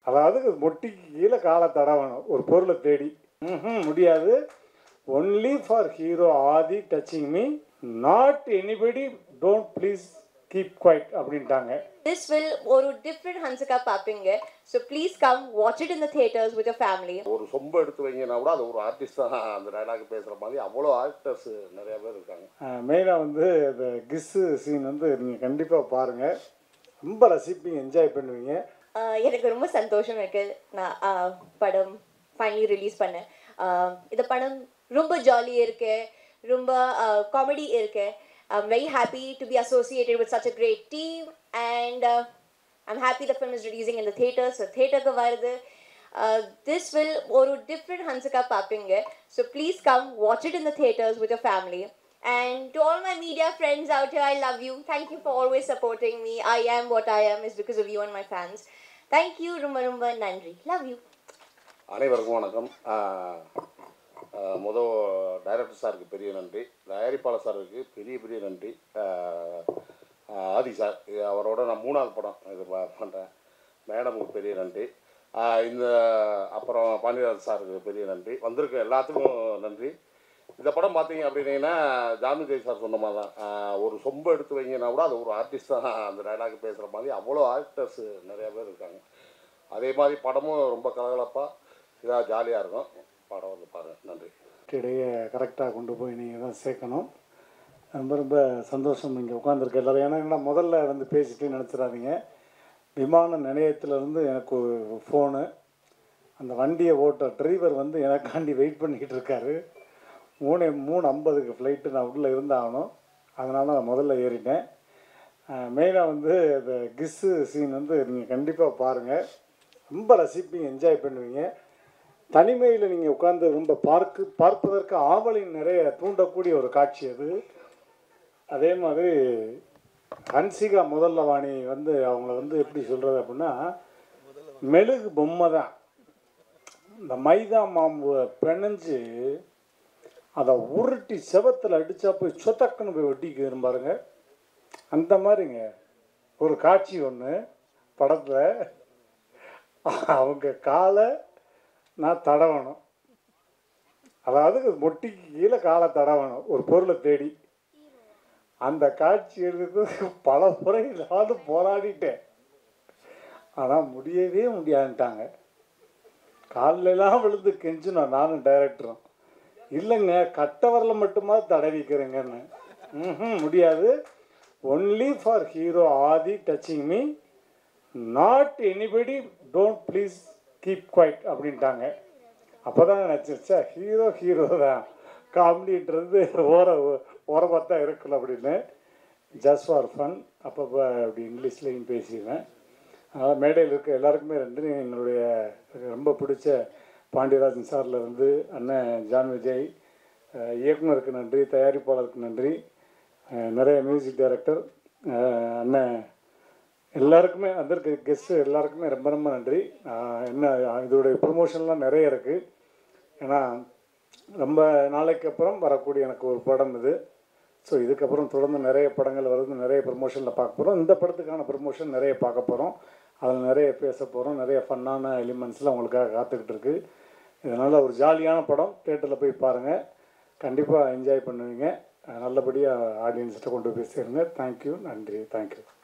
அதாவது மொட்டிக்கு கீழே காலை தடவணும் ஒரு பொருளை தேடி ம்ஹும், முடியாது only for hero Aadhi touching me not anybody don't please keep quiet அப்படின்ட்டாங்க This will ஒரு different Hansika பார்ப்பீங்க so please come watch it in the theaters with your family. ஒரு சொம்ப எடுத்து வைங்கன்னா கூட அது ஒரு ஆர்டிஸ்ட் தான் அந்த டைலாக் பேசுகிற மாதிரி அவ்வளோ ஆக்டர்ஸ் நிறைய பேர் இருக்காங்க மெயினாக வந்து இந்த கிஸ்ஸு சீன் வந்து நீங்கள் கண்டிப்பாக பாருங்கள் ரொம்ப ரசிப்பீங்க என்ஜாய் பண்ணுவீங்க ஆஹ் எனக்கு ரொம்ப சந்தோஷம் இருக்கு நான் ஆஹ் படம் ஃபைனலி ரிலீஸ் பண்ணேன் ஆஹ் இந்த படம் ரொம்ப ஜாலியாக இருக்கு ரொம்ப காமெடி இருக்கு I'm very happy to be associated with such a great team and uh, I'm happy the film is releasing in the theaters. So theater க்கு வருது uh, this will ஒரு different Hansika பார்ப்பீங்க so please come watch it in the theaters with your family and to all my media friends out here I love you thank you for always supporting me I am what I am is because of you and my fans thank you ரொம்ப ரொம்ப நன்றி love you அனைவருக்கும் வணக்கம் ஆஹ், ஆஹ், முத director சாருக்கு பெரிய நன்றி தயாரிப்பாளர் சாருக்கு பெரிய பெரிய நன்றி ஆஹ், ஆஹ், ஆதி சார் இது அவரோட நான் மூணாவது படம் இது பண்ணுறேன் மேடமுக்கு பெரிய நன்றி ஆஹ், இந்த அப்புறம் பாண்டியராஜ் சாருக்கு பெரிய நன்றி வந்திருக்க எல்லாத்துக்கும் நன்றி இந்த படம் பார்த்தீங்க அப்படின்னீங்கன்னா ஜாமிஜெய் சார் சொன்ன மாதிரி தான் ஆஹ், ஒரு சொம்ப எடுத்து வைங்கன்னா கூட அது ஒரு ஆர்டிஸ்ட் தான் அந்த டைலாக் பேசுகிற மாதிரி அவ்வளோ ஆக்டர்ஸ் நிறைய பேர் இருக்காங்க அதே மாதிரி படமும் ரொம்ப கலகலப்பாக இதாக ஜாலியாக இருக்கும் படம் வந்து பாருங்கள் நன்றி இடையே கரெக்டாக கொண்டு போய் நீங்கள் தான் சேர்க்கணும் ரொம்ப ரொம்ப சந்தோஷம் இங்கே உட்காந்துருக்க எல்லாரும் ஏன்னா என்ன முதல்ல வந்து பேசிட்டு நினச்சிடாதீங்க விமான நிலையத்திலேருந்து எனக்கு ஒரு ஃபோனு அந்த வண்டியை ஓட்ட டிரைவர் வந்து எனக்காண்டி வெயிட் பண்ணிக்கிட்டு இருக்காரு மூணு மூணு ஐம்பதுக்கு ஃப்ளைட்டு நான் உள்ளே இருந்தாகணும் அதனால் நான் முதல்ல ஏறிட்டேன் மெயினாக வந்து இந்த கிஸ்ஸு சீன் வந்து நீங்கள் கண்டிப்பாக பாருங்கள் ரொம்ப ரசிப்பீங்க என்ஜாய் பண்ணுவீங்க தனிமையில் நீங்கள் உட்கார்ந்து ரொம்ப பார்க்கு பார்ப்பதற்கு ஆவலின் நிறைய தூண்டக்கூடிய ஒரு காட்சி அது அதே மாதிரி ஹன்சிகா முதல்ல வாணி வந்து அவங்கள வந்து எப்படி சொல்கிறது அப்படின்னா மெழுகு பொம்மை தான் இந்த மைதா மாம்பு பிணைஞ்சு அதை உருட்டி செவத்தில் அடித்தா போய் சொத்தக்குன்னு போய் ஒட்டிக்கு பாருங்க அந்த மாதிரிங்க ஒரு காட்சி ஒன்று படத்தில் அவங்க காலை நான் தடவணும் அதாவது மொட்டிக்கு கீழே காலை தடவணும் ஒரு பொருளை தேடி அந்த காட்சி எடுக்கிறதுக்கு பல முறை நானும் போராடிட்டேன் ஆனால் முடியவே முடியாதுட்டாங்க காலிலெல்லாம் விழுந்து கெஞ்சினோம் நானும் டைரக்டரும் இல்லைங்க கட்டவரில் மட்டுமா தடவிக்கிறேங்கன்னு ம் முடியாது only for hero Aadhi touching me not anybody don't please keep quiet அப்படின்ட்டாங்க அப்போ தான் நினச்சிருச்சா ஹீரோ ஹீரோ தான் காமெடின்றது ஓர ஓரமாக தான் இருக்கல அப்படின்னு ஜஸ்ட் ஃபார் ஃபன் அப்பப்போ அப்படி இங்கிலீஷ்லேயும் பேசிடுவேன் அதனால் மேடையில் இருக்க எல்லாருக்குமே நன்றி எங்களுடைய ரொம்ப பிடிச்ச பாண்டியராஜன் சார்ல இருந்து அண்ணன் ஜான் விஜய் அஹ் இயக்குனருக்கு நன்றி தயாரிப்பாளருக்கு நன்றி அஹ் நிறைய மியூசிக் டைரக்டர் அண்ணன் எல்லாருக்குமே வந்திருக்க கெஸ்ட்டு எல்லாருக்குமே ரொம்ப ரொம்ப நன்றி ஆஹ் என்ன இதோடைய ப்ரொமோஷன்லாம் நிறைய இருக்குது ஏன்னா ரொம்ப நாளைக்கு அப்புறம் வரக்கூடிய எனக்கு ஒரு படம் இது ஸோ இதுக்கப்புறம் தொடர்ந்து நிறைய படங்கள் வருது நிறைய ப்ரமோஷனில் பார்க்க போகிறோம் இந்த படத்துக்கான ப்ரமோஷன் நிறைய பார்க்க போகிறோம் அதில் நிறைய பேச போகிறோம் நிறைய ஃபன்னான எலிமெண்ட்ஸ்லாம் உங்களுக்காக காத்துக்கிட்டு இருக்கு இதனால் ஒரு ஜாலியான படம் தேட்டரில் போய் பாருங்கள் கண்டிப்பாக என்ஜாய் பண்ணுவீங்க நல்லபடியாக ஆடியன்ஸ்கிட்ட கொண்டு போய் சேருங்க தேங்க்யூ நன்றி தேங்க்யூ